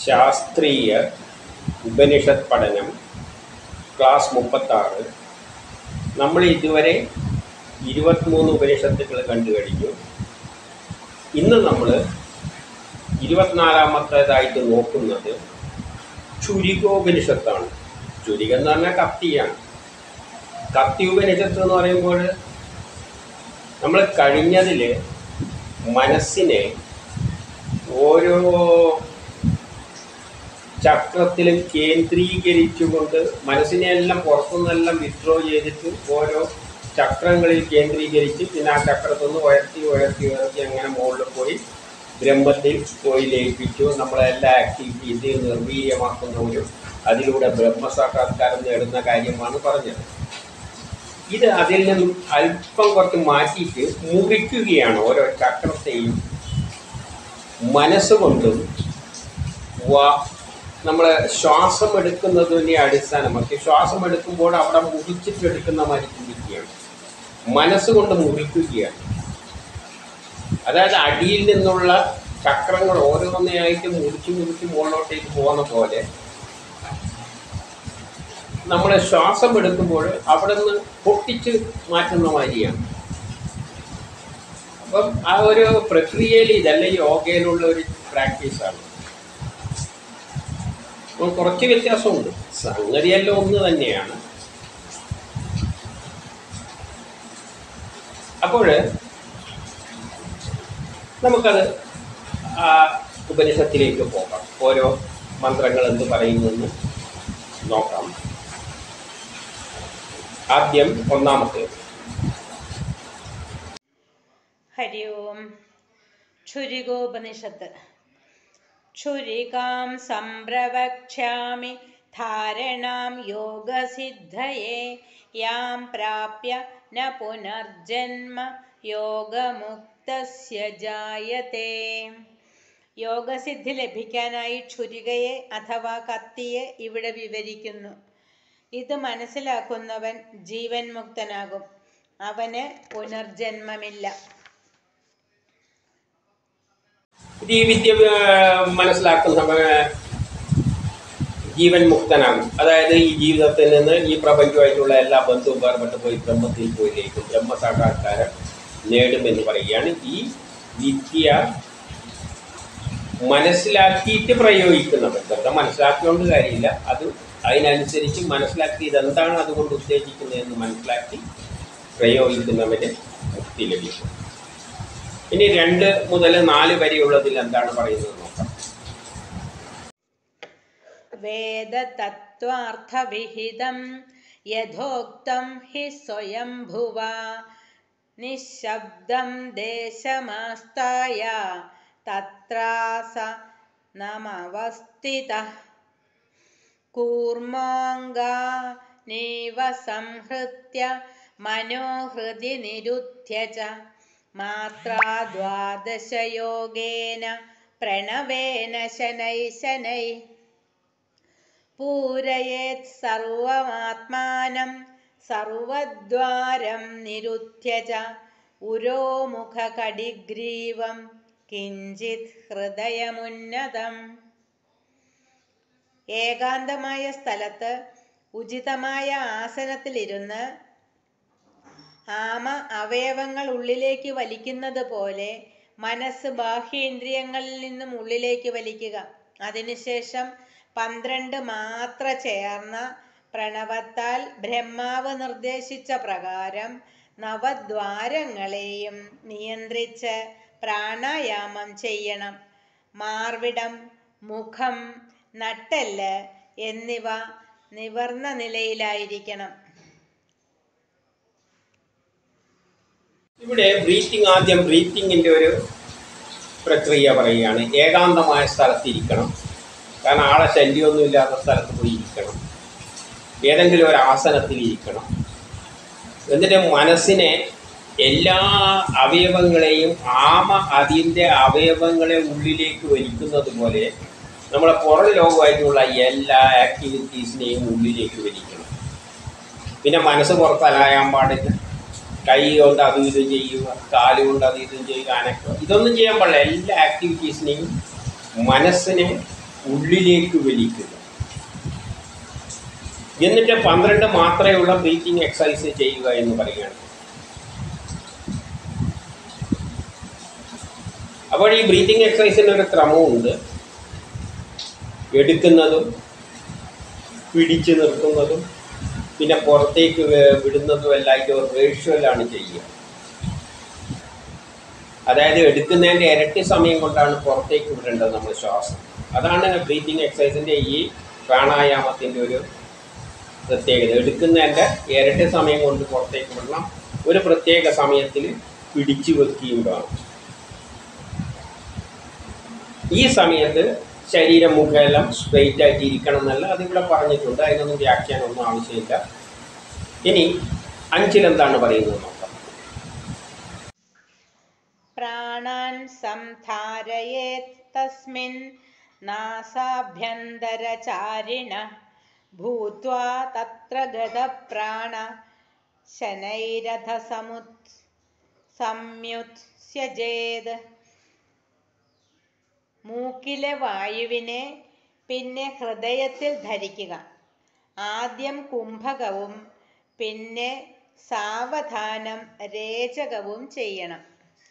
ശാസ്ത്രീയ ഉപനിഷത്ത് പഠനം ക്ലാസ് മുപ്പത്താറ് നമ്മൾ ഇതുവരെ ഇരുപത്തിമൂന്ന് ഉപനിഷത്തുകൾ കണ്ടു കഴിഞ്ഞു ഇന്ന് നമ്മൾ ഇരുപത്തിനാലാമത്തേതായിട്ട് നോക്കുന്നത് ചുരികോപനിഷത്താണ് ചുരിക എന്ന് പറഞ്ഞാൽ കത്തിയാണ് കത്തി ഉപനിഷത്ത് എന്ന് പറയുമ്പോൾ നമ്മൾ കഴിഞ്ഞതിൽ മനസ്സിനെ ഓരോ ചക്രത്തിലും കേന്ദ്രീകരിച്ചുകൊണ്ട് മനസ്സിനെ എല്ലാം പുറത്തുനിന്നെല്ലാം വിത്ഡ്രോ ചെയ്തിട്ട് ഓരോ ചക്രങ്ങളിൽ കേന്ദ്രീകരിച്ച് പിന്നെ ആ ചക്രത്തിൽ നിന്ന് ഉയർത്തി ഉയർത്തി ഉയർത്തി അങ്ങനെ മുകളിൽ പോയി ബ്രഹ്മത്തിൽ പോയി ലയിപ്പിച്ചു നമ്മളെല്ലാ ആക്ടിവിറ്റീസ് നിർവീര്യമാക്കുന്ന ഒരു അതിലൂടെ ബ്രഹ്മസാക്ഷാത്കാരം നേടുന്ന കാര്യമാണ് പറഞ്ഞത് ഇത് അതിൽ നിന്നും അല്പം കുറച്ച് മാറ്റിയിട്ട് മുറിക്കുകയാണ് ഓരോ ചക്രത്തെയും മനസ്സുകൊണ്ടും വാ നമ്മൾ ശ്വാസം എടുക്കുന്നതിനെ അടിസ്ഥാനമാക്കി ശ്വാസം എടുക്കുമ്പോൾ അവിടെ മുറിച്ചിട്ട് എടുക്കുന്ന മാതിരി ചിന്തിക്കുകയാണ് മനസ്സുകൊണ്ട് മുറിക്കുകയാണ് അതായത് അടിയിൽ നിന്നുള്ള ചക്രങ്ങൾ ഓരോന്നായിട്ട് മുറിച്ച് മുറിച്ച് മുകളിലോട്ടേക്ക് പോകുന്ന പോലെ നമ്മൾ ശ്വാസം എടുക്കുമ്പോൾ അവിടെ നിന്ന് പൊട്ടിച്ച് മാറ്റുന്ന മാതിരിയാണ് അപ്പം ആ ഒരു പ്രക്രിയയിൽ ഇതല്ല യോഗയിലുള്ള ഒരു പ്രാക്ടീസാണ് അപ്പോൾ കുറച്ച് വ്യത്യാസമുണ്ട് സംഗതിയെല്ലാം ഒന്ന് തന്നെയാണ് അപ്പോൾ നമുക്കത് ആ ഉപനിഷത്തിലേക്ക് പോകാം ഓരോ മന്ത്രങ്ങൾ എന്ത് പറയുന്നെന്ന് നോക്കാം ആദ്യം ഒന്നാമത്തേത് ഹരി ഓം ക്ഷുരികോപനിഷത്ത് ക്ഷുരികാം സംപ്രവക്ഷ്യാമി ധാരണാം യോഗസിദ്ധയേ യാം പ്രാപ്യ ന പുനർജന്മ യോഗമുക്തസ്യ ജായത്തെ യോഗസിദ്ധി ലഭിക്കാനായി ക്ഷുരികയെ അഥവാ കത്തിയെ ഇവിടെ വിവരിക്കുന്നു ഇത് മനസ്സിലാക്കുന്നവൻ ജീവൻ മുക്തനാകും അവന് പുനർജന്മമില്ല ഇത് ഈ വിദ്യ ആ, മനസ്സിലാക്കുന്നവൻ ജീവൻ മുക്തനാകും അതായത് ഈ ജീവിതത്തിൽ നിന്ന് ഈ പ്രപഞ്ചമായിട്ടുള്ള എല്ലാ ബന്ധവും വേർപെട്ട് പോയി ബ്രഹ്മത്തിൽ പോയി ലയിക്കും ബ്രഹ്മസാക്ഷാത്കാരം നേടുമെന്ന് പറയുകയാണ് ഈ വിദ്യ മനസ്സിലാക്കിയിട്ട് പ്രയോഗിക്കുന്നവൻ വെറുതെ മനസ്സിലാക്കിയോണ്ട് കാര്യമില്ല അത് അതിനനുസരിച്ച് മനസ്സിലാക്കി ഇതെന്താണ് അതുകൊണ്ട് ഉദ്ദേശിക്കുന്നതെന്ന് മനസ്സിലാക്കി പ്രയോഗിക്കുന്നവന് മുക്തി ലഭിക്കും ഇനി രണ്ട് മുതൽ നാല് വരെയുള്ളതിൽ എന്താണ് പറയുന്നത് നോക്കാം വേദതത്വാർത്ഥവിഹിതം യഥോക്തം ഹി സ്വയംഭുവ നിശബ്ദം ദേശമാസ്തായ തത്രാസ നമവസ്ഥിത കൂർമാംഗാനീവ സംഹൃത്യ മനോഹൃദി നിരുധ്യ ച മാത്രാ ദ്വാദശയോഗേന പ്രണവേന ശനൈ ശനൈ പൂരയേത് സർവമാത്മാനം സർവദ്വാരം നിരുധ്യ ച ഉരോമുഖകടിഗ്രീവം കിഞ്ചിത് ഹൃദയമുന്നതം ഏകാന്തമായ സ്ഥലത്ത് ഉചിതമായ ആസനത്തിലിരുന്ന് ആമ അവയവങ്ങൾ ഉള്ളിലേക്ക് വലിക്കുന്നത് പോലെ മനസ്സ് ബാഹ്യേന്ദ്രിയങ്ങളിൽ നിന്നും ഉള്ളിലേക്ക് വലിക്കുക അതിനുശേഷം പന്ത്രണ്ട് മാത്ര ചേർന്ന പ്രണവത്താൽ ബ്രഹ്മാവ് നിർദ്ദേശിച്ച പ്രകാരം നവദ്വാരങ്ങളെയും നിയന്ത്രിച്ച് പ്രാണായാമം ചെയ്യണം മാർവിടം മുഖം നട്ടെല്ല് എന്നിവ നിവർന്ന നിലയിലായിരിക്കണം ഇവിടെ ബ്രീത്തിങ് ആദ്യം ബ്രീത്തിങ്ങിൻ്റെ ഒരു പ്രക്രിയ പറയുകയാണ് ഏകാന്തമായ സ്ഥലത്തിരിക്കണം കാരണം ആളെ ശല്യമൊന്നും ഇല്ലാത്ത സ്ഥലത്ത് പോയി ഇരിക്കണം ഏതെങ്കിലും ഒരു ആസനത്തിൽ ഇരിക്കണം എന്നിട്ട് മനസ്സിനെ എല്ലാ അവയവങ്ങളെയും ആമ അതിൻ്റെ അവയവങ്ങളെ ഉള്ളിലേക്ക് വലിക്കുന്നത് പോലെ നമ്മളെ പുറം ലോകമായിട്ടുള്ള എല്ലാ ആക്ടിവിറ്റീസിനെയും ഉള്ളിലേക്ക് വലിക്കണം പിന്നെ മനസ്സ് പുറത്തലായാൻ പാടില്ല കൈ കൊണ്ട് അതും ഇതും ചെയ്യുക കാല് കൊണ്ട് അതും ഇതും ചെയ്യുക അനക്കുക ഇതൊന്നും ചെയ്യാൻ പാടില്ല എല്ലാ ആക്ടിവിറ്റീസിനെയും മനസ്സിനെ ഉള്ളിലേക്ക് വലിക്കുക എന്നിട്ട് പന്ത്രണ്ട് മാത്രമേയുള്ള ബ്രീത്തിങ് എക്സസൈസ് ചെയ്യുക എന്ന് പറയുകയാണ് അപ്പോൾ ഈ ബ്രീത്തിങ് എക്സസൈസിന് ഒരു ക്രമമുണ്ട് എടുക്കുന്നതും പിടിച്ചു നിർത്തുന്നതും പിന്നെ പുറത്തേക്ക് വേ- വിടുന്നതും എല്ലാം അതിൻ്റെ ഒരു റേഷ്യോയിലാണ് ചെയ്യുക അതായത് എടുക്കുന്നതിൻ്റെ ഇരട്ടി സമയം കൊണ്ടാണ് പുറത്തേക്ക് വിടേണ്ടത് നമ്മൾ ശ്വാസം അതാണ് ബ്രീത്തിങ് എക്സസൈസിൻ്റെ ഈ പ്രാണായാമത്തിൻ്റെ ഒരു പ്രത്യേകത എടുക്കുന്നതിൻ്റെ ഇരട്ടി സമയം കൊണ്ട് പുറത്തേക്ക് വിടണം ഒരു പ്രത്യേക സമയത്തിൽ പിടിച്ചു വെക്കുകയും വേണം ഈ സമയത്ത് ശരീരം മുഖമെല്ലാം സ്ട്രെയിറ്റ് ആയിട്ട് ഇരിക്കണം എന്നല്ല അതിവിടെ പറഞ്ഞിട്ടുണ്ട് അതിനൊന്നും വ്യാഖ്യാനമൊന്നും ആവശ്യമില്ല ഇനി അഞ്ചിലെന്താണ് പറയുന്നത് നോക്കാം പ്രാണാൻ സംധാരയേത് തസ്മിൻ നാസാഭ്യന്തരചാരിണ ഭൂത്വാ തത്ര ഗതപ്രാണ ശനൈരഥ സമുത് സംയുത്സ്യജേത് മൂക്കിലെ വായുവിനെ പിന്നെ ഹൃദയത്തിൽ ധരിക്കുക ആദ്യം കുംഭകവും പിന്നെ സാവധാനം രേചകവും ചെയ്യണം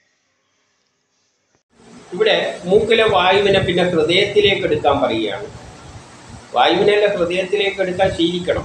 ഇവിടെ മൂക്കിലെ വായുവിനെ പിന്നെ ഹൃദയത്തിലേക്ക് എടുക്കാൻ പറയുകയാണ് വായുവിനെ ഹൃദയത്തിലേക്ക് എടുക്കാൻ ശീലിക്കണം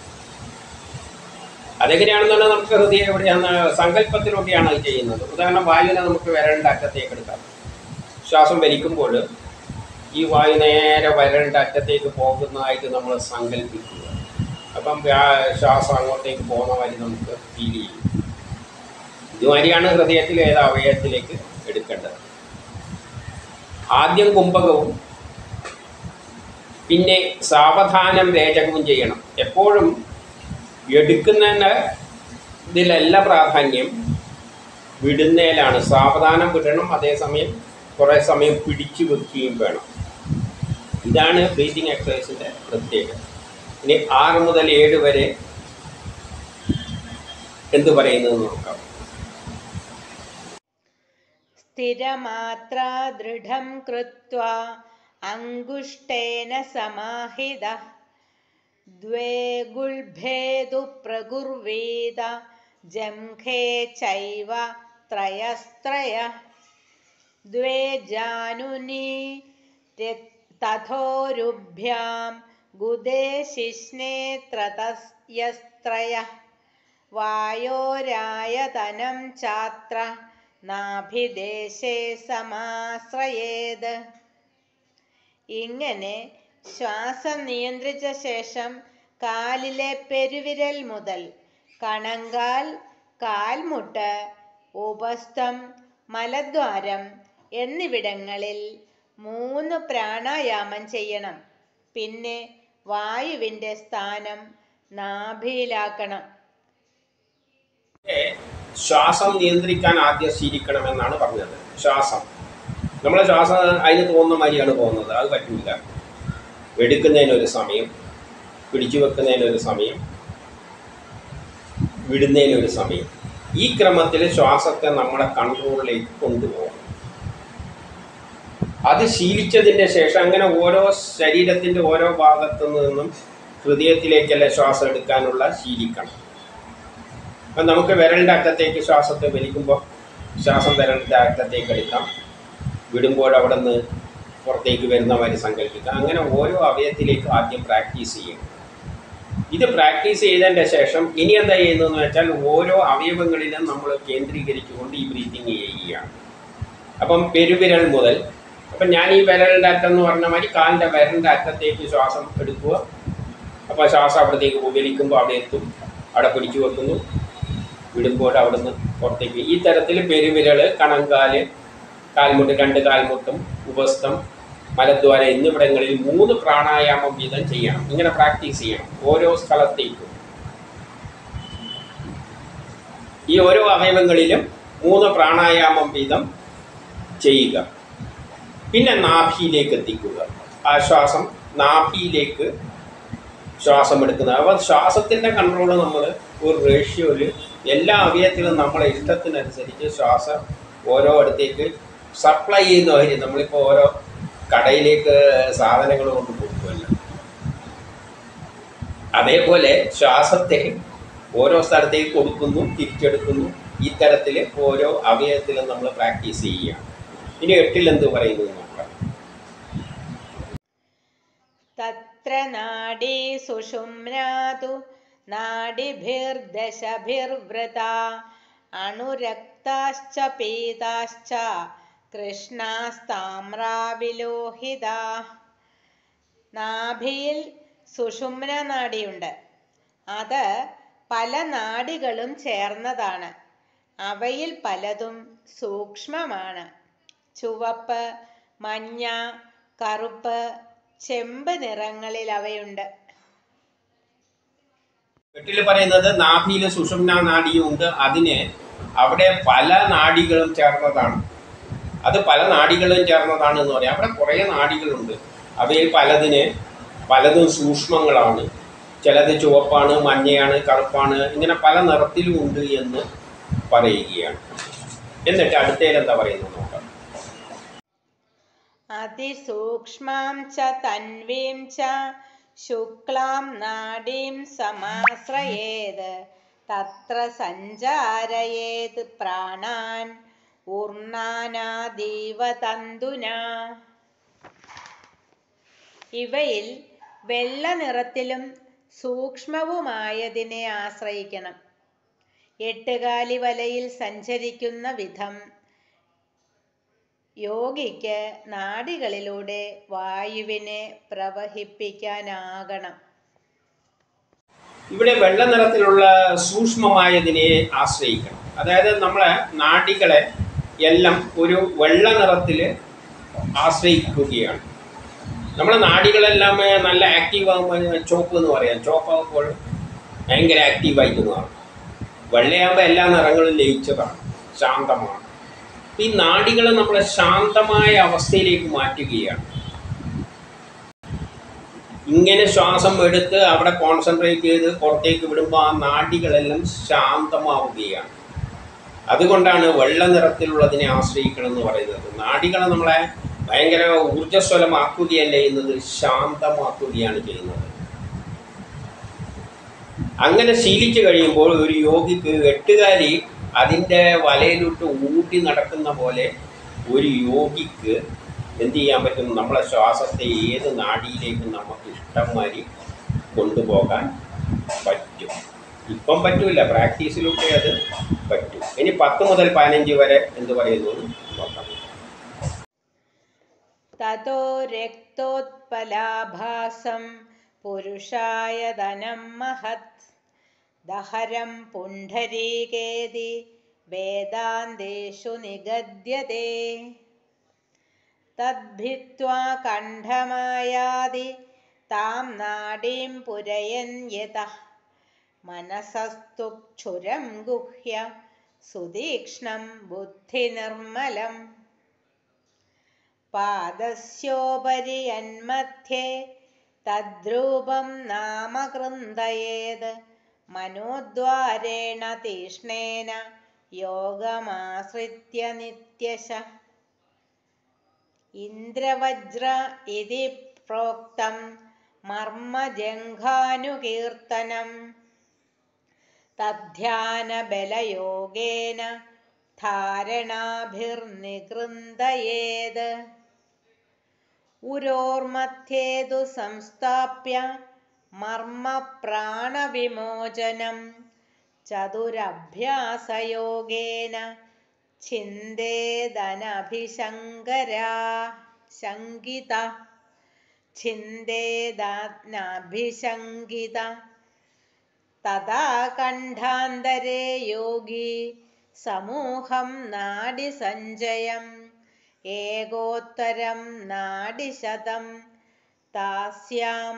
അതെങ്ങനെയാണെന്നുണ്ടെങ്കിൽ നമുക്ക് ഹൃദയം എവിടെയാണ് സങ്കല്പത്തിലൂടെയാണ് അത് ചെയ്യുന്നത് ഉദാഹരണം വായുവിനെ നമുക്ക് വരണ്ട അറ്റത്തേക്ക് എടുക്കാം ശ്വാസം വലിക്കുമ്പോൾ ഈ വായു നേരെ വരണ്ട അറ്റത്തേക്ക് പോകുന്നതായിട്ട് നമ്മൾ സങ്കല്പിക്കുക അപ്പം വ്യാ- ശ്വാസം അങ്ങോട്ടേക്ക് പോകുന്ന വഴി നമുക്ക് ഫീൽ ചെയ്യും ഇതുമാതിരിയാണ് ഹൃദയത്തിൽ ഏത് അവയവത്തിലേക്ക് എടുക്കേണ്ടത് ആദ്യം കുംഭകവും പിന്നെ സാവധാനം രേചകവും ചെയ്യണം എപ്പോഴും എടുക്കുന്നതിന് ഇതിലല്ല പ്രാധാന്യം വിടുന്നതിലാണ് സാവധാനം വിടണം അതേസമയം കുറേ സമയം പിടിച്ചു വെക്കുകയും വേണം ഇതാണ് ബ്രീതിങ് എക്സസൈസിൻ്റെ പ്രത്യേകത ഇനി ആറ് മുതൽ ഏഴ് വരെ എന്ത് പറയുന്നത് നോക്കാം സ്ഥിരമാത്രാ ദൃഢം കൃത്വാ അങ്കുഷ്ടേന സമാഹിത द्वे गुल्भेदु प्रगुर्वेद जङ्घे चैव त्रयस्त्रय द्वे जानुनि te- तथोरुभ्यां गुदे शिश्ने त्रतयस्त्रयः वायोरायतनं चात्र നാഭിദേശേ സമാശ്രയേത് ഇങ്ങനെ ശ്വാസം നിയന്ത്രിച്ച ശേഷം കാലിലെ പെരുവിരൽ മുതൽ കണങ്കാൽ കാൽമുട്ട് ഉപസ്ഥം മലദ്വാരം എന്നിവിടങ്ങളിൽ മൂന്ന് പ്രാണായാമം ചെയ്യണം പിന്നെ വായുവിൻ്റെ സ്ഥാനം നാഭിയിലാക്കണം ഏ, ശ്വാസം നിയന്ത്രിക്കാൻ ആദ്യം ശീലിക്കണമെന്നാണ് പറഞ്ഞത് ശ്വാസം നമ്മളെ ശ്വാസം അതിന് തോന്നുന്ന മാതിരിയാണ് പോകുന്നത് അത് പറ്റില്ല എടുക്കുന്നതിനൊരു സമയം പിടിച്ചു വെക്കുന്നതിനൊരു സമയം വിടുന്നതിനൊരു സമയം ഈ ക്രമത്തിൽ ശ്വാസത്തെ നമ്മുടെ കൺട്രോളിലേക്ക് കൊണ്ടുപോകണം അത് ശീലിച്ചതിൻ്റെ ശേഷം അങ്ങനെ ഓരോ ശരീരത്തിൻ്റെ ഓരോ ഭാഗത്തു നിന്നും ഹൃദയത്തിലേക്കല്ല ശ്വാസം എടുക്കാനുള്ള ശീലിക്കണം അപ്പം നമുക്ക് വിരലിൻ്റെ അറ്റത്തേക്ക് ശ്വാസത്തെ വലിക്കുമ്പോൾ ശ്വാസം വിരലിൻ്റെ അറ്റത്തേക്ക് എടുക്കാം വിടുമ്പോൾ അവിടെ നിന്ന് പുറത്തേക്ക് വരുന്ന മാതിരി സങ്കല്പിക്കാം അങ്ങനെ ഓരോ അവയവത്തിലേക്ക് ആദ്യം പ്രാക്ടീസ് ചെയ്യണം ഇത് പ്രാക്ടീസ് ചെയ്തതിൻ്റെ ശേഷം ഇനി എന്താ ചെയ്യുന്നതെന്ന് വെച്ചാൽ ഓരോ അവയവങ്ങളിലും നമ്മൾ കേന്ദ്രീകരിച്ചുകൊണ്ട് ഈ ബ്രീത്തിങ് ചെയ്യുകയാണ് അപ്പം പെരുവിരൽ മുതൽ അപ്പം ഞാൻ ഈ വിരലിൻ്റെ അറ്റം എന്ന് പറഞ്ഞ മാതിരി കാലിൻ്റെ വിരലിൻ്റെ അറ്റത്തേക്ക് ശ്വാസം എടുക്കുക അപ്പോൾ ശ്വാസം അവിടത്തേക്ക് വലിക്കുമ്പോൾ അവിടെ എത്തും അവിടെ പിടിച്ചു വെക്കുന്നു വിടുമ്പോൾ അവിടുന്ന് പുറത്തേക്ക് ഈ തരത്തിൽ പെരുവിരൽ കണങ്കാല് കാൽമുട്ട് രണ്ട് കാൽമുട്ടും ഉപസ്ഥം മലദ്വാര എന്നിവിടങ്ങളിൽ മൂന്ന് പ്രാണായാമം വീതം ചെയ്യണം ഇങ്ങനെ പ്രാക്ടീസ് ചെയ്യണം ഓരോ സ്ഥലത്തേക്കും ഈ ഓരോ അവയവങ്ങളിലും മൂന്ന് പ്രാണായാമം വീതം ചെയ്യുക പിന്നെ നാഭിയിലേക്ക് എത്തിക്കുക ആ ശ്വാസം നാഭിയിലേക്ക് ശ്വാസം എടുക്കുന്നത് അപ്പോൾ ശ്വാസത്തിൻ്റെ കൺട്രോൾ നമ്മൾ ഒരു റേഷ്യോയിൽ എല്ലാ അവയവത്തിലും നമ്മളെ ഇഷ്ടത്തിനനുസരിച്ച് ശ്വാസം ഓരോ അടുത്തേക്ക് സപ്ലൈ ചെയ്യുന്ന കാര്യം നമ്മളിപ്പോൾ ഓരോ കടയിലേക്ക് സാധനങ്ങൾ കൊണ്ട് കൊടുക്കുമല്ലോ അതേപോലെ ശ്വാസത്തെ ഓരോ സ്ഥലത്തേക്ക് കൊടുക്കുന്നു തിരിച്ചെടുക്കുന്നു ഇത്തരത്തിൽ ഓരോ അവയവത്തിലും നമ്മൾ പ്രാക്ടീസ് ചെയ്യുകയാണ് ഇനി എട്ടിൽ എന്ത് പറയുന്നു എന്ന് നോക്കാം തത്ര നാഡീ സുഷുമ്നാതു നാഡിഭിർദശഭിർവൃത അണുരക്താശ്ച പീതാശ്ച കൃഷ്ണാസ്താമ്രാവിലോഹിത നാഭിയിൽ സുഷുമ്ന നാഡിയുണ്ട് അത് പല നാഡികളും ചേർന്നതാണ് അവയിൽ പലതും സൂക്ഷ്മമാണ് ചുവപ്പ് മഞ്ഞ കറുപ്പ് ചെമ്പ് നിറങ്ങളിൽ അവയുണ്ട് എട്ടിൽ പറയുന്നത് നാഭിയിൽ സുഷുമ്ന നാഡിയുണ്ട് അതിന് അവിടെ പല നാഡികളും ചേർന്നതാണ് അത് പല നാഡികളും ചേർന്നതാണ് എന്ന് പറയാം അവിടെ കുറേ നാഡികളുണ്ട് അവയിൽ പലതിന് പലതും സൂക്ഷ്മങ്ങളാണ് ചിലത് ചുവപ്പാണ് മഞ്ഞയാണ് കറുപ്പാണ് ഇങ്ങനെ പല നിറത്തിലും ഉണ്ട് എന്ന് പറയുകയാണ് എന്നിട്ട് അടുത്തതിൽ എന്താ പറയുന്നത് നോക്കാം അതിസൂക്ഷ്മാം ച തൻവീം ച ശുക്ലാം നാഡീം സമാശ്രയേത് തത്ര സഞ്ചാരയേത് പ്രാണാൻ ഊർണാനാദീവ തന്തുന ഇവയിൽ വെള്ള നിറത്തിലും സൂക്ഷ്മവുമായതിനെ ആശ്രയിക്കണം എട്ടുകാലി വലയിൽ സഞ്ചരിക്കുന്ന വിധം യോഗിക്ക് നാഡികളിലൂടെ വായുവിനെ പ്രവഹിപ്പിക്കാനാകണം ഇവിടെ വെള്ള നിറത്തിലുള്ള സൂക്ഷ്മമായതിനെ ആശ്രയിക്കണം അതായത് നമ്മളെ നാഡികളെ എല്ലാം ഒരു വെള്ള നിറത്തിൽ ആശ്രയിക്കുകയാണ് നമ്മളെ നാഡികളെല്ലാം നല്ല ആക്റ്റീവ് ആകുമ്പോൾ ചോപ്പ് എന്ന് പറയാം ചോപ്പാകുമ്പോൾ ഭയങ്കര ആക്റ്റീവായിട്ട് മാറും വെള്ളയാകുമ്പോൾ എല്ലാ നിറങ്ങളും ലയിച്ചതാണ് ശാന്തമാണ് ഈ നാഡികളെ നമ്മളെ ശാന്തമായ അവസ്ഥയിലേക്ക് മാറ്റുകയാണ് ഇങ്ങനെ ശ്വാസം എടുത്ത് അവിടെ കോൺസെൻട്രേറ്റ് ചെയ്ത് പുറത്തേക്ക് വിടുമ്പോൾ ആ നാഡികളെല്ലാം ശാന്തമാവുകയാണ് അതുകൊണ്ടാണ് വെള്ള നിറത്തിലുള്ളതിനെ ആശ്രയിക്കണം എന്ന് പറയുന്നത് നാഡികളെ നമ്മളെ ഭയങ്കര ഊർജ്ജസ്വലമാക്കുകയല്ല ചെയ്യുന്നത് ശാന്തമാക്കുകയാണ് ചെയ്യുന്നത് അങ്ങനെ ശീലിച്ചു കഴിയുമ്പോൾ ഒരു യോഗിക്ക് എട്ടുകാലി അതിൻ്റെ വലയിലോട്ട് ഊട്ടി നടക്കുന്ന പോലെ ഒരു യോഗിക്ക് എന്ത് ചെയ്യാൻ പറ്റും നമ്മളെ ശ്വാസത്തെ ഏത് നാടിയിലേക്കും നമുക്ക് ഇഷ്ടംമാതിരി കൊണ്ടുപോകാൻ പറ്റും ഇപ്പം പറ്റൂല പ്രാക്ടീസിലൂടെ അത് പറ്റും ഇനി പത്ത് മുതൽ പതിനഞ്ച് വരെ എന്ത് പറയുന്നു എന്ന് നോക്കാം തതോ രക്തോത്പലാഭാസം പുരുഷായ ധനം മഹത് ദഹരം പുണ്ഡരീകേതി വേദാന്തേഷു നിഗദ്യത്തെ തദ്ഭിത്വാ കണ്ഠമായാതി താം നാഡീം പുരയൻ യതഃ മനസസ്തു ക്ഷുരം ഗുഹ്യ സുതീക്ഷ്ണം ബുദ്ധിനിർമ്മലം പാദസ്യോപരി യന്മധ്യേ തദ്രൂപം നാമ കൃന്തയേത് മനോദ്വാരേണ തീഷ്ണേന യോഗമാശ്രിത്യ നിത്യശ ഇന്ദ്രവജ്ര ഇതി പ്രോക്തം മർമ്മജംഘാനുകീർത്തനം തദ്ധ്യാനബലയോഗേന ധാരണാഭിർനികൃന്തയേത് ഉരോർമധ്യേതു സംസ്ഥാപ്യ മർമ്മപ്രാണവിമോചനം ചതുരഭ്യാസയോഗേന ഛിന്ദേദനഭിശങ്കരാ ശങ്കിത ഛിന്ദേദനഭിശങ്കിത തഥാ കണ്ഠാന്തരേ യോഗി സമൂഹം നാഡിസഞ്ചയം ഏകോത്തരം നാഡിശതം താസ്യാം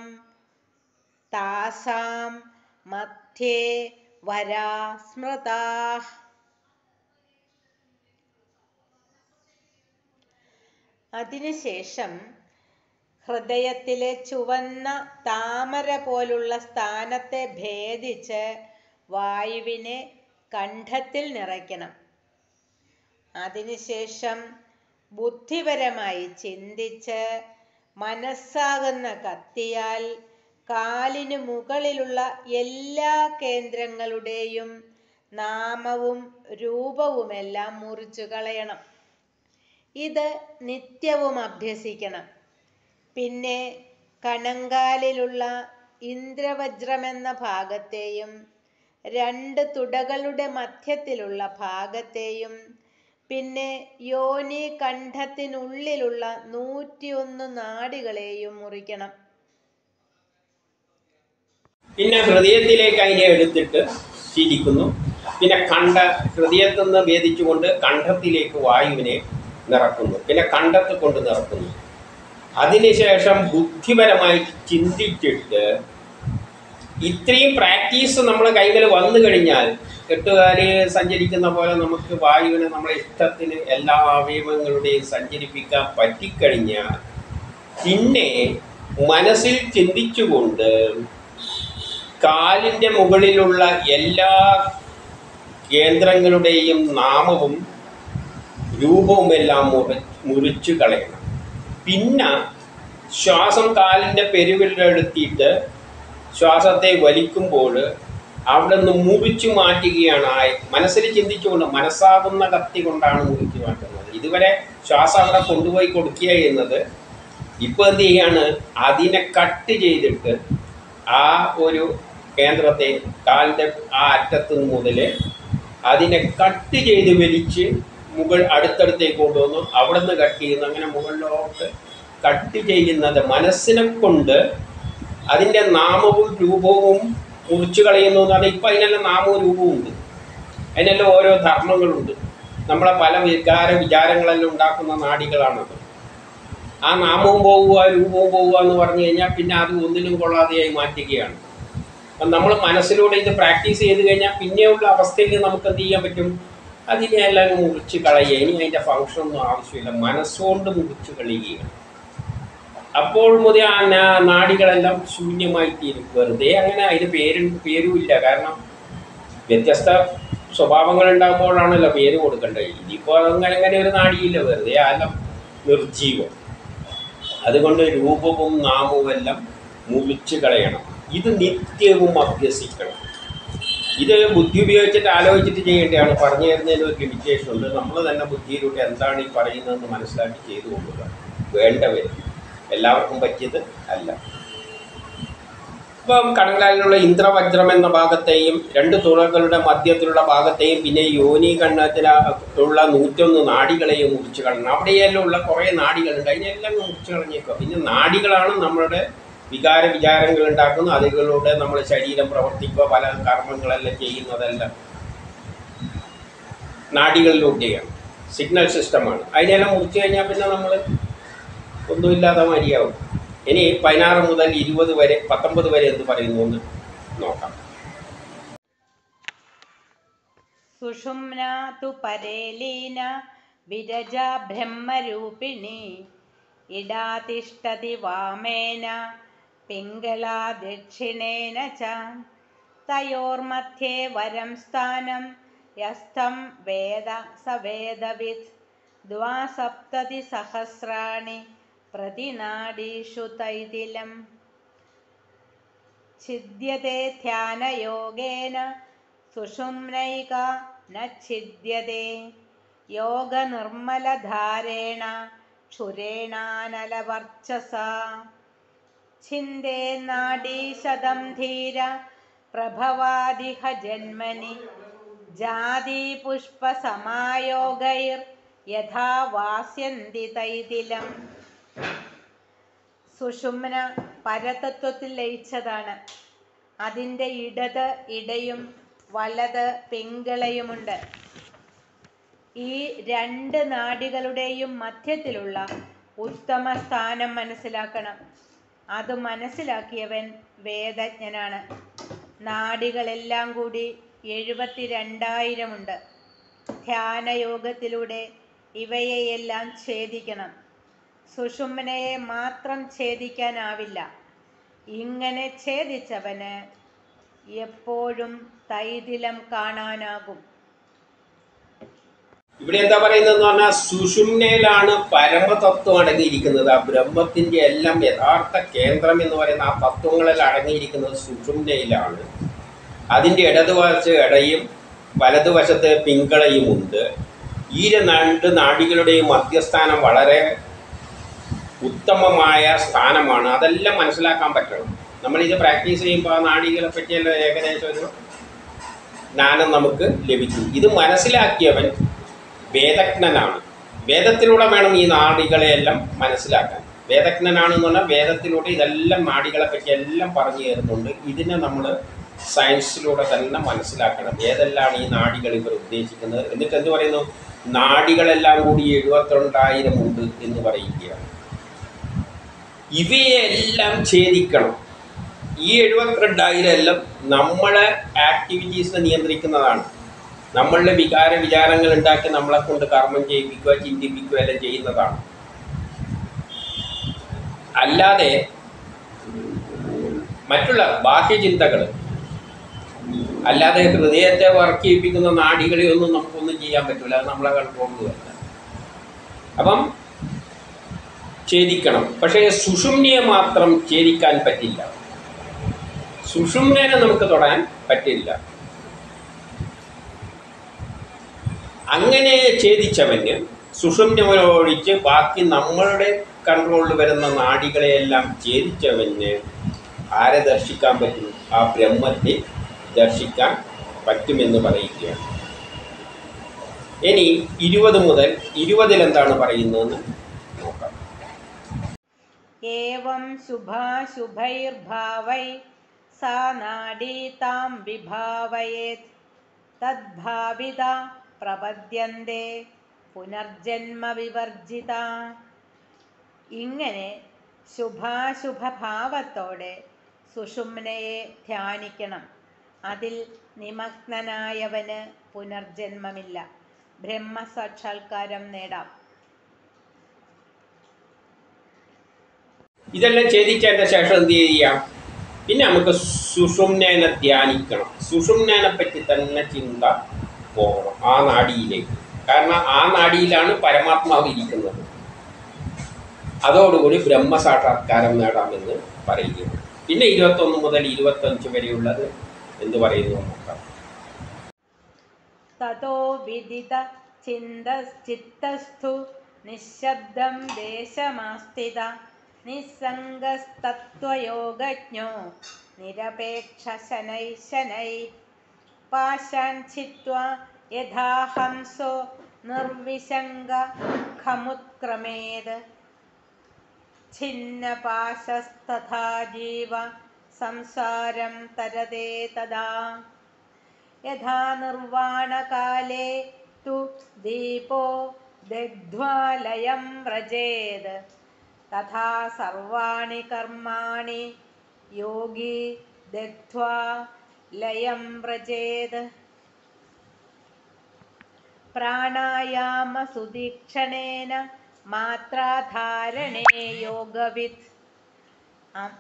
താസാം മധ്യേ വരാ സ്മൃതാ അതിനുശേഷം ഹൃദയത്തിലെ ചുവന്ന താമര പോലുള്ള സ്ഥാനത്തെ ഭേദിച്ച് വായുവിനെ കണ്ഠത്തിൽ നിറയ്ക്കണം അതിനുശേഷം ബുദ്ധിപരമായി ചിന്തിച്ച് മനസ്സാകുന്ന കത്തിയാൽ കാലിന് മുകളിലുള്ള എല്ലാ കേന്ദ്രങ്ങളുടെയും നാമവും രൂപവുമെല്ലാം മുറിച്ചു കളയണം ഇത് നിത്യവും അഭ്യസിക്കണം പിന്നെ കണങ്കാലിലുള്ള ഇന്ദ്രവജ്രമെന്ന ഭാഗത്തെയും രണ്ട് തുടകളുടെ മധ്യത്തിലുള്ള ഭാഗത്തെയും പിന്നെ യോനി കണ്ഠത്തിനുള്ളിലുള്ള നൂറ്റിയൊന്ന് നാഡികളെയും മുറിക്കണം പിന്നെ ഹൃദയത്തിലേക്ക് അതിനെ എടുത്തിട്ട് ശീലിക്കുന്നു പിന്നെ കണ്ഠ ഹൃദയത്തിൽ നിന്ന് ഭേദിച്ചുകൊണ്ട് കണ്ഠത്തിലേക്ക് വായുവിനെ നിറക്കുന്നു പിന്നെ കണ്ഠത്ത് കൊണ്ട് നിറക്കുന്നു അതിനുശേഷം ബുദ്ധിപരമായി ചിന്തിച്ചിട്ട് ഇത്രയും പ്രാക്ടീസ് നമ്മളെ കൈകൾ വന്നു കഴിഞ്ഞാൽ കെട്ടുകാല് സഞ്ചരിക്കുന്ന പോലെ നമുക്ക് വായുവിനെ നമ്മളെ ഇഷ്ടത്തിന് എല്ലാ അവയവങ്ങളുടെയും സഞ്ചരിപ്പിക്കാൻ പറ്റിക്കഴിഞ്ഞാൽ പിന്നെ മനസ്സിൽ ചിന്തിച്ചുകൊണ്ട് കാലിൻ്റെ മുകളിലുള്ള എല്ലാ കേന്ദ്രങ്ങളുടെയും നാമവും രൂപവുമെല്ലാം മുറി മുറിച്ചു കളയണം പിന്നെ ശ്വാസം കാലിൻ്റെ പെരുവിരലെടുത്തിട്ട് ശ്വാസത്തെ വലിക്കുമ്പോൾ അവിടെ നിന്ന് മുറിച്ചു മാറ്റുകയാണ് ആ മനസ്സിൽ ചിന്തിച്ചുകൊണ്ട് മനസ്സാകുന്ന കത്തി കൊണ്ടാണ് മുറിച്ചു മാറ്റുന്നത് ഇതുവരെ ശ്വാസം അവിടെ കൊണ്ടുപോയി കൊടുക്കുക എന്നത് ഇപ്പോൾ എന്ത് ചെയ്യാണ് അതിനെ കട്ട് ചെയ്തിട്ട് ആ ഒരു കേന്ദ്രത്തെ കാലിൻ്റെ ആ അറ്റത്ത് മുതൽ അതിനെ കട്ട് ചെയ്ത് വലിച്ച് മുകൾ അടുത്തടുത്തേക്ക് കൊണ്ടുവന്നു അവിടെ നിന്ന് കട്ട് ചെയ്യുന്നു അങ്ങനെ മുകളിലോട്ട് കട്ട് ചെയ്യുന്നത് മനസ്സിനെ കൊണ്ട് അതിൻ്റെ നാമവും രൂപവും മുറിച്ചു കളയുന്നു എന്ന് പറഞ്ഞാൽ ഇപ്പം അതിനെല്ലാം നാമവും രൂപവും ഉണ്ട് അതിനെല്ലാം ഓരോ ധർമ്മങ്ങളുണ്ട് നമ്മളെ പല വികാര വിചാരങ്ങളെല്ലാം ഉണ്ടാക്കുന്ന നാടികളാണത് ആ നാമവും പോവുക രൂപവും പോവുക എന്ന് പറഞ്ഞു കഴിഞ്ഞാൽ പിന്നെ അത് ഒന്നിനും കൊള്ളാതെയായി മാറ്റുകയാണ് അപ്പം നമ്മൾ മനസ്സിലൂടെ ഇത് പ്രാക്ടീസ് ചെയ്ത് കഴിഞ്ഞാൽ പിന്നെയുള്ള അവസ്ഥയിൽ നമുക്ക് എന്ത് ചെയ്യാൻ പറ്റും അതിനെ എല്ലാം മുറിച്ച് കളയുക ഇനി അതിൻ്റെ ഫങ്ഷൻ ഒന്നും ആവശ്യമില്ല മനസ്സുകൊണ്ട് മുറിച്ച് കളയുകയാണ് അപ്പോൾ മുതൽ ആ നാ- നാഡികളെല്ലാം ശൂന്യമായി തീരും വെറുതെ അങ്ങനെ അതിന് പേരും പേരുമില്ല കാരണം വ്യത്യസ്ത സ്വഭാവങ്ങൾ ഉണ്ടാകുമ്പോഴാണല്ലോ പേര് കൊടുക്കേണ്ടത് ഇതിപ്പോൾ അങ്ങനെ അങ്ങനെ ഒരു നാടിയില്ല വെറുതെ എല്ലാം നിർജീവം അതുകൊണ്ട് രൂപവും നാമവും എല്ലാം മുറിച്ച് കളയണം ഇത് നിത്യവും അഭ്യസിക്കണം ഇത് ബുദ്ധി ഉപയോഗിച്ചിട്ട് ആലോചിച്ചിട്ട് ചെയ്യേണ്ടതാണ് പറഞ്ഞു തരുന്നതിന് ഒരു ലിമിറ്റേഷൻ ഉണ്ട് നമ്മൾ തന്നെ ബുദ്ധിയിലൂടെ എന്താണ് ഈ പറയുന്നതെന്ന് മനസ്സിലാക്കി ചെയ്തു കൊള്ളുക വേണ്ടവർ എല്ലാവർക്കും പറ്റിയത് അല്ല ഇപ്പം കണങ്കാലിലുള്ള ഇന്ദ്രവജ്രം എന്ന ഭാഗത്തെയും രണ്ട് തുളകളുടെ മധ്യത്തിലുള്ള ഭാഗത്തെയും പിന്നെ യോനി കണ്ണത്തിലുള്ള നൂറ്റൊന്ന് നാടികളെയും മുറിച്ച് കളയണം അവിടെയെല്ലാം ഉള്ള കുറേ നാടികളുണ്ട് അതിനെല്ലാം മുറിച്ച് കളഞ്ഞേക്കുക പിന്നെ നാടികളാണ് നമ്മളുടെ വികാര വിചാരങ്ങൾ ഉണ്ടാക്കുന്നത് അതിലൂടെ നമ്മുടെ ശരീരം പ്രവർത്തിക്കുക പല കർമ്മങ്ങളെല്ലാം ചെയ്യുന്നതെല്ലാം നാടികളിലൂടെയാണ് സിഗ്നൽ സിസ്റ്റമാണ് അതിനെല്ലാം മുറിച്ച് കഴിഞ്ഞാൽ പിന്നെ നമ്മൾ ഒന്നുമില്ലാതെ മതിയാവും ഇനി പതിനാറ് മുതൽ ഇരുപത് വരെ പത്തൊമ്പത് വരെ എന്ത് പറയുന്നു എന്ന് നോക്കാം സുഷുമ്നാ തു പരേ ലീന വിരജാ ബ്രഹ്മരൂപിണി ഇടാ തിഷ്ടതി വാമേന പിംഗളാ ദക്ഷിണേന ച തയോർമധ്യേ വരം സ്ഥാനം യസ്ഥം വേദ സ വേദവിത് ദ്വാസപ്തതി സഹസ്രാണി പ്രതിനാഡീഷു തൈതിലം ഛിദ്യത്തെ ധ്യാനയോഗേന സുഷുമ്നൈക ന ഛിദ്യത്തെ യോഗനിർമ്മലധാരേണ ക്ഷുരേണാനലവർച്ചസ ഛിന്ദേ നാഡീശതം ധീര പ്രഭവാദിഹ ജന്മനി ജാതിപുഷ്പസമായോഗൈർ യഥാ വാസ്യന്തി തൈതിലം സുഷുമ്ന പരതത്വത്തിൽ ലയിച്ചതാണ് അതിൻ്റെ ഇടത് ഇടയും വലത് പിങ്കളയുമുണ്ട് ഈ രണ്ട് നാഡികളുടെയും മധ്യത്തിലുള്ള ഉത്തമ സ്ഥാനം മനസ്സിലാക്കണം അത് മനസ്സിലാക്കിയവൻ വേദജ്ഞനാണ് നാഡികളെല്ലാം കൂടി എഴുപത്തിരണ്ടായിരമുണ്ട് ധ്യാനയോഗത്തിലൂടെ ഇവയെയെല്ലാം ഛേദിക്കണം സുഷുമ്നയെ മാത്രം ഛേദിക്കാനാവില്ല ഇങ്ങനെ ഛേദിച്ചവന് എപ്പോഴും തൈതിലം കാണാനാകും ഇവിടെ എന്താ പറയുന്നതെന്ന് പറഞ്ഞാൽ സുഷുമ്നയിലാണ് പരമതത്വം അടങ്ങിയിരിക്കുന്നത് ആ ബ്രഹ്മത്തിന്റെ എല്ലാം യഥാർത്ഥ കേന്ദ്രം എന്ന് പറയുന്ന ആ തത്വങ്ങളെല്ലാം അടങ്ങിയിരിക്കുന്നത് സുഷുമ്നയിലാണ് അതിൻ്റെ ഇടതുവശത്ത് ഇടയും വലതുവശത്ത് പിങ്കളയും ഉണ്ട് ഈ രണ്ട് നാടികളുടെയും മധ്യസ്ഥാനം വളരെ ഉത്തമമായ സ്ഥാനമാണ് അതെല്ലാം മനസ്സിലാക്കാൻ പറ്റണം നമ്മളിത് പ്രാക്ടീസ് ചെയ്യുമ്പോൾ ആ നാടികളെ പറ്റിയെല്ലാം ഏകദേശം ഒരു ജ്ഞാനം നമുക്ക് ലഭിക്കും ഇത് മനസ്സിലാക്കിയവൻ വേദജ്ഞനാണ് വേദത്തിലൂടെ വേണം ഈ നാടികളെയെല്ലാം മനസ്സിലാക്കാൻ വേദജ്ഞനാണെന്ന് പറഞ്ഞാൽ വേദത്തിലൂടെ ഇതെല്ലാം നാടികളെ പറ്റി എല്ലാം പറഞ്ഞു തരുന്നുണ്ട് ഇതിനെ നമ്മൾ സയൻസിലൂടെ തന്നെ മനസ്സിലാക്കണം ഏതെല്ലാം ഈ നാടികൾ ഇവർ ഉദ്ദേശിക്കുന്നത് എന്നിട്ട് എന്ത് പറയുന്നു നാടികളെല്ലാം കൂടി എഴുപത്തിരണ്ടായിരം ഉണ്ട് എന്ന് പറയുകയാണ് ഇവയെല്ലാം ഛേദിക്കണം ഈ എഴുപത്തിരണ്ടായിരം എല്ലാം നമ്മളെ ആക്ടിവിറ്റീസിനെ നിയന്ത്രിക്കുന്നതാണ് നമ്മളുടെ വികാര വിചാരങ്ങൾ ഉണ്ടാക്കി നമ്മളെ കൊണ്ട് കർമ്മം ചെയ്യിപ്പിക്കുക ചിന്തിപ്പിക്കുക എല്ലാം ചെയ്യുന്നതാണ് അല്ലാതെ മറ്റുള്ള ബാഹ്യചിന്തകൾ അല്ലാതെ ഹൃദയത്തെ വർക്ക് ചെയ്യിപ്പിക്കുന്ന നാടികളെ ഒന്നും നമുക്കൊന്നും ചെയ്യാൻ പറ്റില്ല അത് നമ്മളെ കൺട്രോളിലല്ല അപ്പം ഛേദിക്കണം പക്ഷേ സുഷുമ്നിയെ മാത്രം ഛേദിക്കാൻ പറ്റില്ല സുഷുമ്നേനെ നമുക്ക് തൊടാൻ പറ്റില്ല അങ്ങനെ ഛേദിച്ചവന് സുഷുമ്നൊഴിച്ച് ബാക്കി നമ്മളുടെ കൺട്രോളിൽ വരുന്ന നാടികളെയെല്ലാം ഛേദിച്ചവന് ആരെ ദർശിക്കാൻ പറ്റും ആ ബ്രഹ്മത്തെ ദർശിക്കാൻ പറ്റുമെന്ന് പറയുകയാണ് ഇനി ഇരുപത് മുതൽ ഇരുപതിൽ എന്താണ് പറയുന്നതെന്ന് നോക്കാം ഏവം ശുഭാശുഭൈർഭാവൈ സാ നാഡീ താം വിഭാവയേത് തദ്ഭാവിത പ്രപദ്യന്തേ പുനർജന്മ വിവർജിത ഇങ്ങനെ ശുഭാശുഭഭാവത്തോടെ സുഷുമ്നയെ ധ്യാനിക്കണം അതിൽ നിമഗ്നനായവന് പുനർജന്മമില്ല ബ്രഹ്മസാക്ഷാത്കാരം നേടാം ഇതെല്ലാം ഛേദിച്ചതിൻ്റെ ശേഷം എന്ത് ചെയ്യാം പിന്നെ നമുക്ക് സുഷുമ്നേനെ ധ്യാനിക്കണം സുഷുമ്നേനെ പറ്റി തന്നെ ചിന്ത പോകണം ആ നാഡിയിലേക്ക് കാരണം ആ നാഡിയിലാണ് പരമാത്മാവ് ഇരിക്കുന്നത് അതോടുകൂടി ബ്രഹ്മസാക്ഷാത്കാരം നേടാമെന്ന് പറയുകയാണ് പിന്നെ ഇരുപത്തൊന്ന് മുതൽ ഇരുപത്തഞ്ച് വരെയുള്ളത് എന്ത് പറയുന്നു നോക്കാം തതോ വിദിത ചിന്തശ്ചിത്തസ്ഥു നിശബ്ദം ദേശമാസ്ഥിത നിസ്സംഗസ്തത്വയോഗജ്ഞോ നിരപേക്ഷ ശനൈ ശനൈ പാശാൻ ചിത്വാ യഥാ ഹംസോ നിർവിശങ്ക ഖമുത്ക്രമേത് ഛിന്നപാശസ്തഥാ ജീവ സംസാരം തരതേ തദാ യഥാ നിർവാണകാലേ തു ദീപോ ദഗ്ധ്വാലയം വ്രജേത് തഥാ സർവാണി കർമാണി യോഗി ദഗ്ധ്വാ ലയം വ്രജേത് പ്രാണായാമസുദീക്ഷണേന മാത്രാധാരണേ യോഗവിത് അം-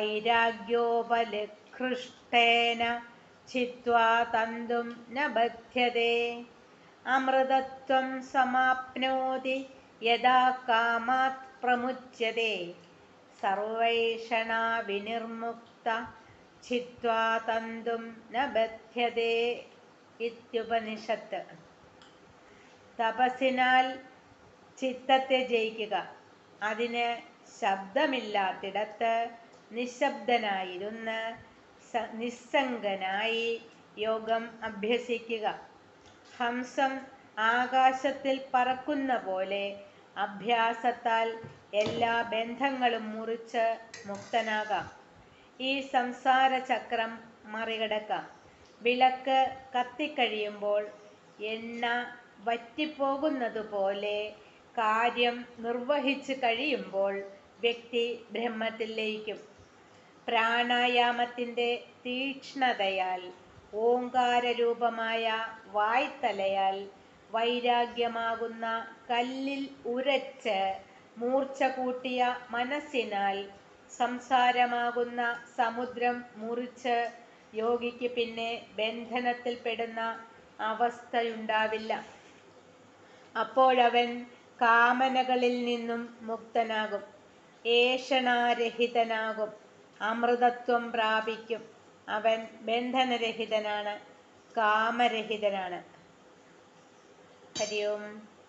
വൈരാഗ്യോപലഘൃഷ്ടേന ചിത്വാ തന്തും ന ബധ്യതേ അമൃതത്വം സമാപ്നോതി യഥാ കാമാത് പ്രമുച്യത്തെ സർവൈഷണാ വിനിർമുക്ത ചിത്വാ തന്തും ന ബധ്യതേ ഇത്യുപനിഷത്ത് തപസ്സിനാൽ ചിത്തത്തെ ജയിക്കുക അതിന് ശബ്ദമില്ലാത്തിടത്ത് നിശബ്ദനായിരുന്ന് സ- നിസ്സംഗനായി യോഗം അഭ്യസിക്കുക ഹംസം ആകാശത്തിൽ പറക്കുന്ന പോലെ അഭ്യാസത്താൽ എല്ലാ ബന്ധങ്ങളും മുറിച്ച് മുക്തനാകാം ഈ സംസാര ചക്രം മറികടക്കാം വിളക്ക് കത്തിക്കഴിയുമ്പോൾ എണ്ണ വറ്റിപ്പോകുന്നതുപോലെ കാര്യം നിർവഹിച്ചു കഴിയുമ്പോൾ വ്യക്തി ബ്രഹ്മത്തിൽ ലയിക്കും പ്രാണായാമത്തിൻ്റെ തീക്ഷ്ണതയാൽ ഓങ്കാരരൂപമായ വായ്ത്തലയാൽ വൈരാഗ്യമാകുന്ന കല്ലിൽ ഉരച്ച് മൂർച്ച കൂട്ടിയ മനസ്സിനാൽ സംസാരമാകുന്ന സമുദ്രം മുറിച്ച് യോഗിക്ക് പിന്നെ ബന്ധനത്തിൽപ്പെടുന്ന അവസ്ഥയുണ്ടാവില്ല അപ്പോഴവൻ കാമനകളിൽ നിന്നും മുക്തനാകും ഏഷണാരഹിതനാകും അമൃതത്വം പ്രാപിക്കും അവൻ ബന്ധനരഹിതനാണ് കാമരഹിതനാണ് ഹരി ഓം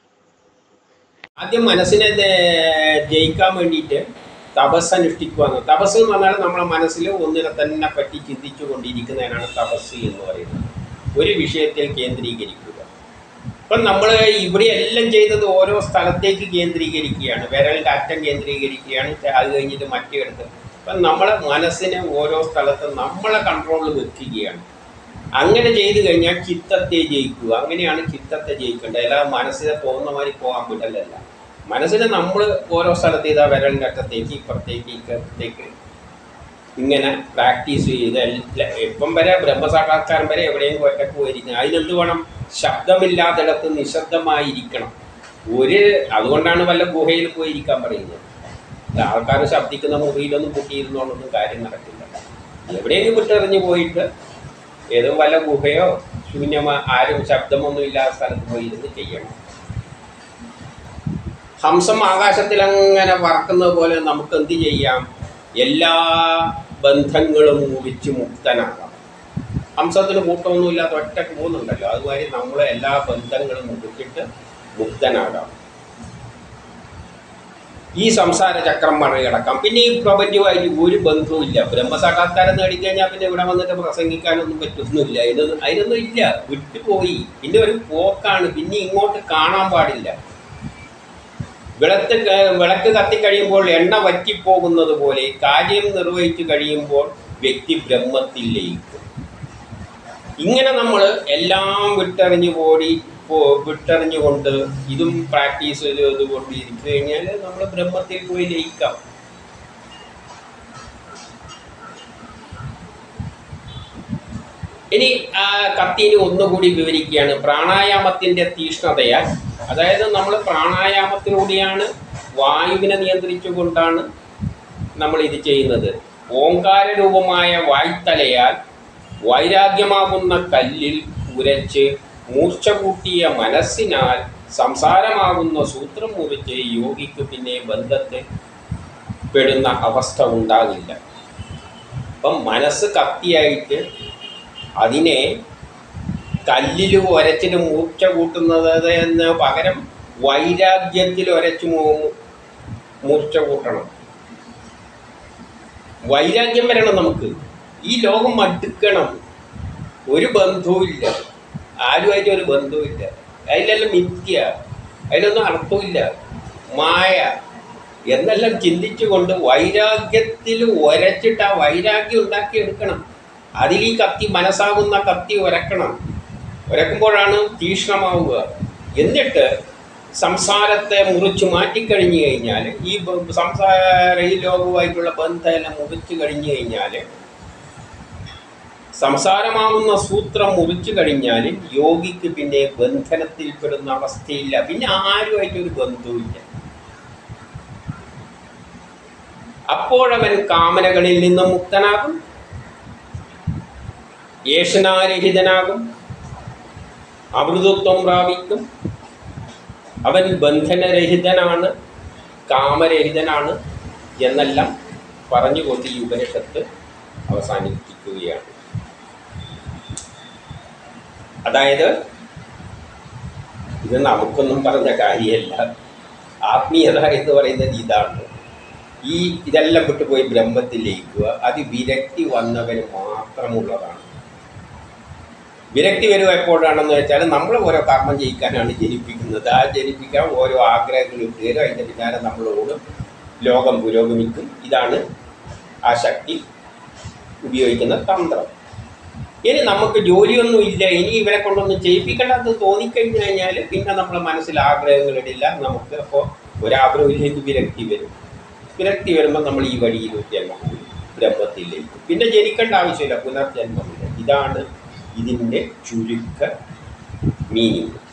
ആദ്യം മനസ്സിനെ ദേ- ജയിക്കാൻ വേണ്ടിയിട്ട് തപസ് അനുഷ്ഠിക്കുകയാണ് തപസ് എന്ന് പറഞ്ഞാൽ നമ്മളെ മനസ്സിൽ ഒന്നിനെ തന്നെ പറ്റി ചിന്തിച്ചു കൊണ്ടിരിക്കുന്നതിനാണ് തപസ് എന്ന് പറയുന്നത് ഒരു വിഷയത്തിൽ കേന്ദ്രീകരിക്കുക ഇപ്പം നമ്മൾ ഇവിടെ എല്ലാം ചെയ്തത് ഓരോ സ്ഥലത്തേക്ക് കേന്ദ്രീകരിക്കുകയാണ് വിരലിൻ്റെ അറ്റം കേന്ദ്രീകരിക്കുകയാണ് അത് കഴിഞ്ഞിട്ട് മറ്റേ അടുത്ത് അപ്പം നമ്മളെ മനസ്സിനെ ഓരോ സ്ഥലത്ത് നമ്മളെ കൺട്രോളിൽ വെക്കുകയാണ് അങ്ങനെ ചെയ്തു കഴിഞ്ഞാൽ ചിത്തത്തെ ജയിക്കുക അങ്ങനെയാണ് ചിത്തത്തെ ജയിക്കേണ്ടത് അല്ലാതെ മനസ്സിനെ പോകുന്ന മാതിരി പോകാൻ വിടലല്ല മനസ്സിനെ നമ്മൾ ഓരോ സ്ഥലത്ത് ചെയ്താൽ വിരലിൻ്റെ അറ്റത്തേക്ക് ഇപ്പുറത്തേക്ക് ഇപ്പുറത്തേക്ക് ഇങ്ങനെ പ്രാക്ടീസ് ചെയ്ത് എല്ലാ- ഇപ്പം വരെ ബ്രഹ്മസാക്ഷാത്കാരം വരെ എവിടെയും ഒറ്റക്ക് പോയിരിക്കുന്നത് അതിനെന്ത് വേണം ശബ്ദമില്ലാത്തിടത്ത് നിശബ്ദമായിരിക്കണം ഒരു അതുകൊണ്ടാണ് വല്ല ഗുഹയിൽ പോയിരിക്കാൻ പറയുന്നത് അല്ല ആൾക്കാർ ശബ്ദിക്കുന്ന മുറിയിലൊന്നും പൊട്ടിയിരുന്നോണ്ടൊന്നും കാര്യം നടക്കില്ല എവിടെയെങ്കിലും വിട്ടെറിഞ്ഞ് പോയിട്ട് ഏതോ വല്ല ഗുഹയോ ശൂന്യമാ ആരും ശബ്ദമൊന്നും ഇല്ലാത്ത സ്ഥലത്ത് പോയിരുന്ന് ചെയ്യണം ഹംസം ആകാശത്തിൽ അങ്ങനെ പറക്കുന്നത് പോലെ നമുക്ക് എന്ത് ചെയ്യാം എല്ലാ ബന്ധങ്ങളും മുറിച്ച് മുക്തനാകാം ഹംസത്തിന് കൂട്ടമൊന്നുമില്ലാത്ത ഒറ്റക്ക് പോകുന്നുണ്ടല്ലോ അതുമാതിരി നമ്മൾ എല്ലാ ബന്ധങ്ങളും മുറിച്ചിട്ട് മുക്തനാകാം ഈ സംസാര ചക്രം മറികടക്കാം പിന്നെ ഈ പ്രപഞ്ചവുമായിട്ട് ഒരു ബന്ധവും ഇല്ല ബ്രഹ്മസാക്ഷാത്കാരം നേടിക്കഴിഞ്ഞാൽ പിന്നെ ഇവിടെ വന്നിട്ട് പ്രസംഗിക്കാനൊന്നും പറ്റൊന്നുമില്ല അതിനൊന്നും അതിനൊന്നും ഇല്ല വിട്ടുപോയി പിന്നെ ഒരു പോക്കാണ് പിന്നെ ഇങ്ങോട്ട് കാണാൻ പാടില്ല വിളക്ക് ക- വിളക്ക് കത്തിക്കഴിയുമ്പോൾ എണ്ണ വറ്റിപ്പോകുന്നത് പോലെ കാര്യം നിർവഹിച്ചു കഴിയുമ്പോൾ വ്യക്തി ബ്രഹ്മത്തിൽ ലയിക്കും ഇങ്ങനെ നമ്മൾ എല്ലാം വിട്ടെറിഞ്ഞു പോടി പോ- വിട്ടെറിഞ്ഞുകൊണ്ട് ഇതും പ്രാക്ടീസ് ചെയ്തുകൊണ്ട് ഇരിച്ചു കഴിഞ്ഞാൽ നമ്മൾ ബ്രഹ്മത്തിൽ പോയി ലയിക്കാം ഇനി ആ കത്തിന് ഒന്നുകൂടി വിവരിക്കുകയാണ് പ്രാണായാമത്തിന്റെ തീഷ്ണതയാൽ അതായത് നമ്മൾ പ്രാണായാമത്തിലൂടെയാണ് വായുവിനെ നിയന്ത്രിച്ചുകൊണ്ടാണ് നമ്മൾ ഇത് ചെയ്യുന്നത് ഓങ്കാര രൂപമായ വായ്ത്തലയാൽ വൈരാഗ്യമാകുന്ന കല്ലിൽ ഉരച്ച് മൂർച്ച കൂട്ടിയ മനസ്സിനാൽ സംസാരമാകുന്ന സൂത്രം മുറിച്ച് യോഗിക്ക് പിന്നെ ബന്ധത്തിൽ പെടുന്ന അവസ്ഥ ഉണ്ടാകില്ല അപ്പം മനസ്സ് കത്തിയായിട്ട് അതിനെ കല്ലിൽ ഒരച്ചിട്ട് മൂർച്ച കൂട്ടുന്നത് എന്ന് പകരം വൈരാഗ്യത്തിൽ ഒരച്ച് മൂ- മൂർച്ച കൂട്ടണം വൈരാഗ്യം വരണം നമുക്ക് ഈ ലോകം മടുക്കണം ഒരു ബന്ധവുമില്ല ആരുമായിട്ട് ഒരു ബന്ധവുമില്ല അതിലെല്ലാം മിഥ്യ അതിലൊന്നും അർത്ഥമില്ല മായ എന്നെല്ലാം ചിന്തിച്ചുകൊണ്ട് വൈരാഗ്യത്തിൽ ഒരച്ചിട്ട് ആ വൈരാഗ്യം ഉണ്ടാക്കിയെടുക്കണം അതിൽ ഈ കത്തി മനസ്സാകുന്ന കത്തി ഒരക്കണം ഒരക്കുമ്പോഴാണ് തീക്ഷ്ണമാവുക എന്നിട്ട് സംസാരത്തെ മുറിച്ച് മാറ്റിക്കഴിഞ്ഞു കഴിഞ്ഞാൽ ഈ ബ- സംസാര ഈ ലോകവുമായിട്ടുള്ള ബന്ധമെല്ലാം മുറിച്ച് കഴിഞ്ഞു കഴിഞ്ഞാൽ സംസാരമാവുന്ന സൂത്രം മുറിച്ചു കഴിഞ്ഞാൽ യോഗിക്ക് പിന്നെ ബന്ധനത്തിൽപ്പെടുന്ന അവസ്ഥയില്ല പിന്നെ ആരുമായിട്ടൊരു ബന്ധവുമില്ല അപ്പോഴവൻ കാമനകളിൽ നിന്നും മുക്തനാകും ഏഷനാരഹിതനാകും അമൃതത്വം പ്രാപിക്കും അവൻ ബന്ധനരഹിതനാണ് കാമരഹിതനാണ് എന്നെല്ലാം പറഞ്ഞുകൊണ്ട് ഈ ഉപനിഷത്ത് അവസാനിപ്പിക്കുകയാണ് അതായത് ഇത് നമുക്കൊന്നും പറഞ്ഞ കാര്യമല്ല ആത്മീയത എന്ന് പറയുന്നത് ഇതാണ് ഈ ഇതെല്ലാം വിട്ടുപോയി ബ്രഹ്മത്തിൽ ലയിക്കുക അത് വിരക്തി വന്നവന് മാത്രമുള്ളതാണ് വിരക്തി വരുക എപ്പോഴാണെന്ന് വെച്ചാൽ നമ്മൾ ഓരോ കർമ്മം ചെയ്യിക്കാനാണ് ജനിപ്പിക്കുന്നത് ആ ജനിപ്പിക്കാൻ ഓരോ ആഗ്രഹങ്ങൾ ഇട്ടുതരും അതിൻ്റെ പിന്നാലെ നമ്മളോട് ലോകം പുരോഗമിക്കും ഇതാണ് ആ ശക്തി ഉപയോഗിക്കുന്ന തന്ത്രം ഇനി നമുക്ക് ജോലിയൊന്നും ഇല്ല ഇനി ഇവരെ കൊണ്ടൊന്നും ചെയ്യിപ്പിക്കേണ്ടത് തോന്നിക്കഴിഞ്ഞു കഴിഞ്ഞാൽ പിന്നെ നമ്മളെ മനസ്സിൽ ആഗ്രഹങ്ങളിടില്ല നമുക്ക് അപ്പോൾ ഒരാഗ്രഹമില്ലെങ്കിൽ വിരക്തി വരും വിരക്തി വരുമ്പോൾ നമ്മൾ ഈ വഴിയിലൂട്ടിയാൽ നമുക്ക് ബ്രഹ്മത്തിലേക്ക് പിന്നെ ജനിക്കേണ്ട ആവശ്യമില്ല പുനർജന്മമില്ല ഇതാണ് ഇതിൻ്റെ ചുരുക്ക മീനിങ്